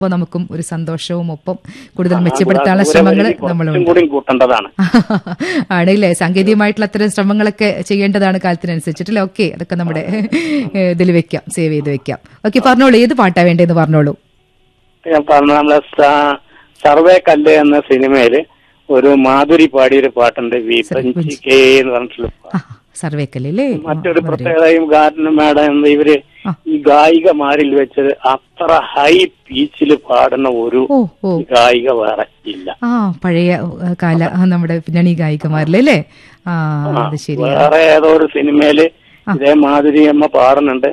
അപ്പോൾ നമുക്കും ഒരു സന്തോഷവും ഒപ്പം കൂടുതൽ മെച്ചപ്പെടുത്താനുള്ള ദൂരെ ശ്രമങ്ങൾ വഴി കുറച്ചും നമ്മളുണ്ട് കൂടി കൂട്ടേണ്ടതാണ് ആണല്ലേ സാങ്കേതികമായിട്ടുള്ള അത്തരം ശ്രമങ്ങളൊക്കെ ചെയ്യേണ്ടതാണ് കാലത്തിനനുസരിച്ചിട്ടല്ലേ ഓക്കെ അതൊക്കെ നമ്മുടെ ഇതിൽ വെക്കാം സേവ് ചെയ്ത് വെക്കാം ഓക്കെ പറഞ്ഞോളൂ ഏത് പാട്ടാ വേണ്ടതെന്ന് പറഞ്ഞോളൂ ഞാൻ പറഞ്ഞ നമ്മളെ സ- സർവേ കല്ല് എന്ന സിനിമയില് ഒരു മാധുരി പാടിയൊരു പാട്ടുണ്ട് വിപഞ്ചിക്കേ എന്ന് പറഞ്ഞിട്ടുള്ള പാട്ട്. ആ സർവേക്കല്ലേ മറ്റൊരു പ്രത്യേകതയും ഗാർഡൻ മാഡം എന്ന ഇവര് ആ. ഈ ഗായികമാരിൽ വെച്ച് അത്ര ഹൈ പീച്ചിൽ പാടുന്ന ഒരു ഓ ഓ ഗായിക വേറെ ഇല്ല ആ പഴയ ഏ, കാല ആ, നമ്മുടെ പിന്നണി ഗായികമാരിലല്ലേ ആ അത് ശരി വേറെ ഏതോ ഒരു സിനിമയില് ഇതേമാതിരി അമ്മ പാടുന്നുണ്ട്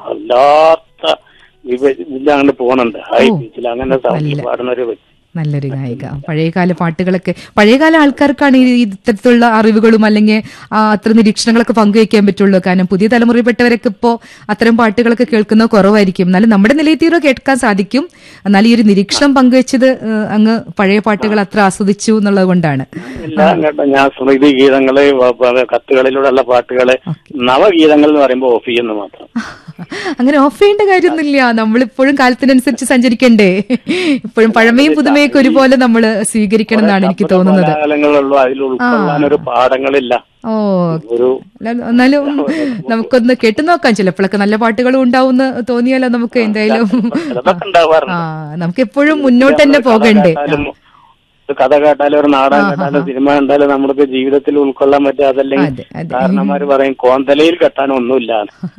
അല്ലാത്ത വിവ- ഇല്ലാണ്ട് പോണുണ്ട് ഹൈ പീച്ചിൽ അങ്ങനെ സൗണ്ടിൽ പാടുന്ന ഒരു വ്യക്തി നല്ലൊരു ഗായിക പഴയകാല പാട്ടുകളൊക്കെ പഴയകാല ആൾക്കാർക്കാണ് ഈ ഇത്തരത്തിലുള്ള അറിവുകളും അല്ലെങ്കിൽ ആ, അത്ര നിരീക്ഷണങ്ങളൊക്കെ പങ്കുവയ്ക്കാൻ പറ്റുള്ളൂ കാരണം പുതിയ തലമുറയിൽപ്പെട്ടവരൊക്കെ ഇപ്പോൾ അത്തരം പാട്ടുകളൊക്കെ കേൾക്കുന്നത് കുറവായിരിക്കും എന്നാലും നമ്മുടെ നിലയത്തീരോ കേൾക്കാൻ സാധിക്കും എന്നാൽ ഈ ഒരു നിരീക്ഷണം പങ്കുവെച്ചത് ഏ, അങ്ങ് പഴയ പാട്ടുകൾ അത്ര ആസ്വദിച്ചു എന്നുള്ളത് കൊണ്ടാണ് എല്ലാം കേട്ടോ ഞാൻ സ്മൃതി ഗീതങ്ങള് വ- വ- കത്തുകളിലൂടെയുള്ള പാട്ടുകള് നവഗീതങ്ങൾ എന്ന് പറയുമ്പോൾ ഓഫ് ചെയ്യുന്നു മാത്രം അങ്ങനെ ഓഫ് ചെയ്യേണ്ട കാര്യമൊന്നുമില്ല നമ്മളിപ്പോഴും കാലത്തിനനുസരിച്ച് സഞ്ചരിക്കണ്ടേ ഇപ്പോഴും പഴമയും പുതുമയൊക്കെ ഒരുപോലെ നമ്മൾ സ്വീകരിക്കണം എന്നാണ് എനിക്ക് തോന്നുന്നത് കാലങ്ങളുള്ളൂ അതിൽ ഉൾക്കൊള്ളാൻ ഒരു പാഠങ്ങളില്ല ഓ ഒരു എന്നാലും- എന്നാലും നമുക്കൊന്ന് കേട്ടു നോക്കാം ചിലപ്പോഴൊക്കെ നല്ല പാട്ടുകളും ഉണ്ടാവുമെന്ന് തോന്നിയാലോ നമുക്ക് എന്തായാലും ചിലതൊക്കെ ഉണ്ടാവാറുണ്ട് ആ നമുക്ക് എപ്പോഴും മുന്നോട്ട് തന്നെ പോകണ്ടേ കേട്ടാലും, ഒരു കഥ കേട്ടാലും ഒരു നാടകം കേട്ടാലും സിനിമ കണ്ടാലും നമ്മൾക്ക് ജീവിതത്തിൽ ഉൾക്കൊള്ളാൻ പറ്റുക അതല്ലെങ്കിൽ അതെ അതെ കാരണന്മാര് പറയും കോന്തലയിൽ കെട്ടാൻ ഒന്നുമില്ല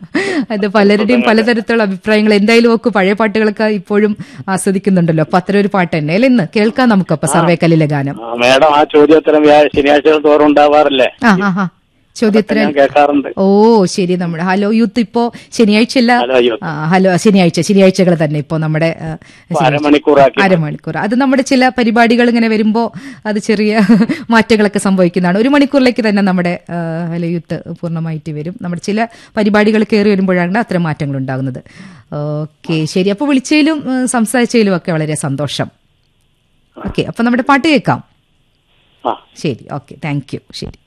അത് പലരുടെയും പലതരത്തിലുള്ള അഭിപ്രായങ്ങൾ എന്തായാലും ഒക്കെ പഴയ പാട്ടുകളൊക്കെ ഇപ്പോഴും ആസ്വദിക്കുന്നുണ്ടല്ലോ അപ്പൊ അത്തരം ഒരു പാട്ട് തന്നെ അല്ലേ ഇന്ന് കേൾക്കാം നമുക്കപ്പൊ സർവേക്കല്ലിലെ ഗാനം ആ, മേഡം ആ ചോദ്യോത്തരം വ്യാ- ശനിയാഴ്ചകൾ തോറും ഉണ്ടാവാറില്ലേ ആ ആ ആ ചോദ്യത്തിന് ഞാൻ കേൾക്കാറുണ്ട് ഓ ശരി നമ്മുടെ ഹലോ യൂത്ത് ഇപ്പോ ശനിയാഴ്ചയല്ല ഹലോ യൂത്ത്. ആ, ഹലോ ശനിയാഴ്ച ശനിയാഴ്ചകൾ തന്നെ ഇപ്പോ നമ്മുടെ ആ, ശനിയാഴ്ച. അരമണിക്കൂറാക്കി അരമണിക്കൂർ അത് നമ്മുടെ ചില പരിപാടികൾ ഇങ്ങനെ വരുമ്പോൾ അത് ചെറിയ മാറ്റങ്ങളൊക്കെ സംഭവിക്കുന്നതാണ് ഒരു മണിക്കൂറിലേക്ക് തന്നെ നമ്മുടെ ആ, ഹലോ യൂത്ത് പൂർണ്ണമായിട്ട് വരും നമ്മുടെ ചില പരിപാടികൾ കയറി വരുമ്പോഴാണ് അത്തരം മാറ്റങ്ങൾ ഉണ്ടാകുന്നത് ഓക്കെ ശരി അപ്പോൾ വിളിച്ചതിലും ആ, സംസാരിച്ചതിലും ഒക്കെ വളരെ സന്തോഷം ഓക്കെ അപ്പൊ നമ്മുടെ പാട്ട് കേൾക്കാം ആ ശരി ഓക്കെ താങ്ക് യു ശരി